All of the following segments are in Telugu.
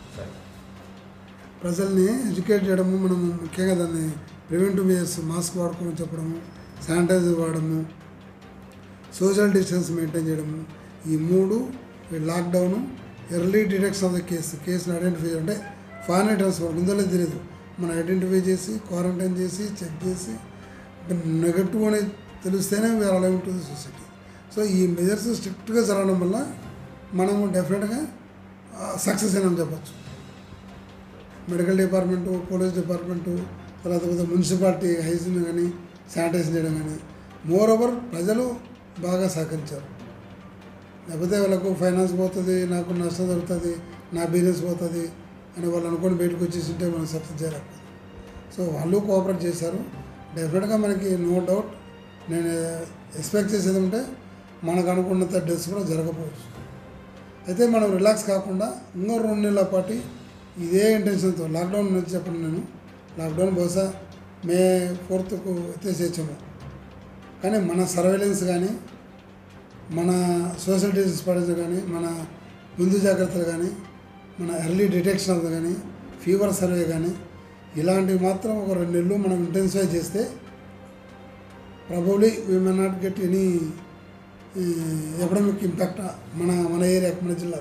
సార్ ప్రజల్ని ఎడ్యుకేట్ చేయడము మనం ముఖ్యంగా దాన్ని ప్రివెంటివ్ మెజర్స్ మాస్క్ వాడుకోమని చెప్పడము శానిటైజర్ వాడము సోషల్ డిస్టెన్స్ మెయింటైన్ చేయడము ఈ మూడు ఈ lockdown early detection of the case కేసును ఐడెంటిఫై అంటే ఫారెన్ ట్రాన్స్ఫర్ ఉందో లేదో తెలియదు మనం ఐడెంటిఫై చేసి క్వారంటైన్ చేసి చెక్ చేసి నెగటివ్ అని తెలిస్తేనే వేరే అలా ఉంటుంది సొసైటీ సో ఈ మెజర్స్ స్ట్రిక్ట్గా జరగడం వల్ల మనము డెఫినెట్గా సక్సెస్ అయినా చెప్పచ్చు మెడికల్ డిపార్ట్మెంటు పోలీస్ డిపార్ట్మెంటు తర్వాత కొంత మున్సిపాలిటీ హైజీన్ కానీ శానిటైజేషన్ చేయడం కానీ మోర్ ఓవర్ ప్రజలు బాగా సహకరించారు లేకపోతే వాళ్ళకు ఫైనాన్స్ పోతుంది నాకు నష్టం జరుగుతుంది నా బిజినెస్ పోతుంది అని వాళ్ళు అనుకొని బయటకు వచ్చేసి ఉంటే మనం సక్సెస్ చేయలేకపోతే సో వాళ్ళు కోఆపరేట్ చేశారు డెఫినెట్గా మనకి నో డౌట్ నేను ఎక్స్పెక్ట్ చేసేది ఉంటే మనకు అనుకున్నంత డెస్ కూడా జరగకపోవచ్చు అయితే మనం రిలాక్స్ కాకుండా ఇంకో రెండు నెలల పాటు ఇదే ఇంటెన్షన్తో లాక్డౌన్ నుంచి చెప్పండి నేను లాక్డౌన్ బహుశా మే ఫోర్త్కు ఎత్తేసేయచ్చాము కానీ మన సర్వేలెన్స్ కానీ మన సోషల్ డిస్టెన్స్ పాటించడం కానీ మన ముందు జాగ్రత్తలు కానీ మన ఎర్లీ డిటెక్షన్ అది కానీ ఫీవర్ సర్వే కానీ ఇలాంటివి మాత్రం ఒక రెండు నెలలు మనం ఇంటెన్సిఫై చేస్తే probably we may not get any academic impact మన మన ఏరియా మన జిల్లా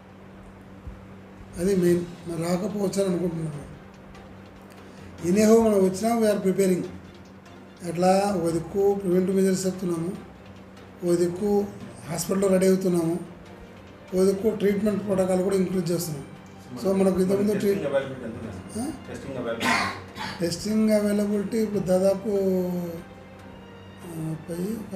అది మెయిన్ మరి రాకపోవచ్చు అని అనుకుంటున్నాను ఎనీహో మనం వచ్చినా వీఆర్ ప్రిపేరింగ్ ఎట్లా ఒక దిక్కు ప్రివెంటివ్ మెజర్స్ చెప్తున్నాము ఓ దిక్కు హాస్పిటల్లో రెడీ అవుతున్నాము ఓ దిక్కు ట్రీట్మెంట్ ప్రోటోకాల్ కూడా ఇంక్లూడ్ చేస్తున్నాం సో మనకు ఇంతకుముందు ట్రీట్ టెస్టింగ్ అవైలబిలిటీ ఎంత ఉంది ఆ? Sir testing availability testing availability ఇప్పుడు దాదాపు ఆ, పై ఒక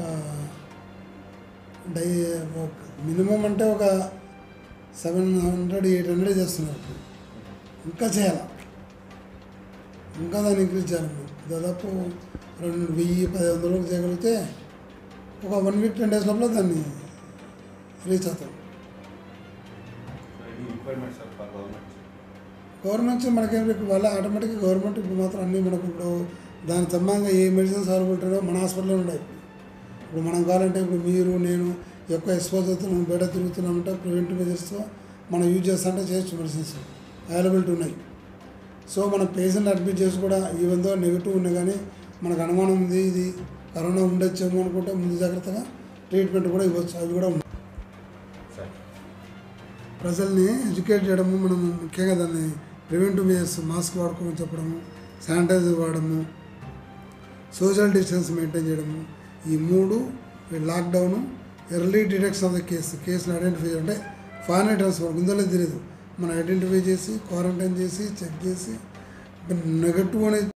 డై మినిమం అంటే ఒక సెవెన్ హండ్రెడ్ ఎయిట్ హండ్రెడ్ చేస్తున్నారు ఇప్పుడు. ఇంకా చేయాలి ఇంకా దాన్ని ఇంక్రీజ్ చేయాలి మనం. దాదాపు రెండు వెయ్యి పది వందల వరకు చేయగలిగితే ఒక వన్ వీక్ టెన్ డేస్ లోపల దాన్ని రీచ్ అవుతాం సో ఇది requirement sir for government government నుంచి మనకేం ఇప్పుడు వాళ్ళ ఆటోమేటిక్గా గవర్నమెంట్ ఇప్పుడు మాత్రం అన్నీ మనకు ఇప్పుడు దాని సంబంధంగా ఏ మెడిసిన్స్ అవైలబిలిటీ ఉన్నాయో మన హాస్పిటల్లో ఉన్నాయి ఇప్పుడు మనం కావాలంటే ఇప్పుడు మీరు నేను ఎక్కువ ఎక్స్పోజ్ అవుతున్నాం బయట తిరుగుతున్నామంటే ప్రివెంటివ్ మెజర్స్తో మనం యూజ్ చేస్తుంటే చేయొచ్చు మెడిసిన్స్ అవైలబిలిటీ ఉన్నాయి సో మన పేషెంట్ అడ్మిట్ చేసి కూడా ఈవెందో నెగిటివ్ ఉన్నా కానీ మనకు అనుమానం ఉంది ఇది కరోనా ఉండొచ్చేమో అనుకుంటే ముందు జాగ్రత్తగా ట్రీట్మెంట్ కూడా ఇవ్వచ్చు అవి కూడా ఉన్నాయి సార్ ప్రజల్ని ఎడ్యుకేట్ చేయడము మనం ముఖ్యంగా దాన్ని ప్రివెంటివ్ మెజర్స్ మాస్క్ వాడుకోమని చెప్పడము శానిటైజర్ వాడము సోషల్ డిస్టెన్స్ మెయింటైన్ చేయడము ఈ మూడు ఈ lockdown early detection of the case కేసును ఐడెంటిఫై అంటే ఫారెన్ ట్రాన్స్ఫర్ ఉందో లేదో తెలియదు మనం ఐడెంటిఫై చేసి క్వారంటైన్ చేసి చెక్ చేసి నెగటివ్ అనేది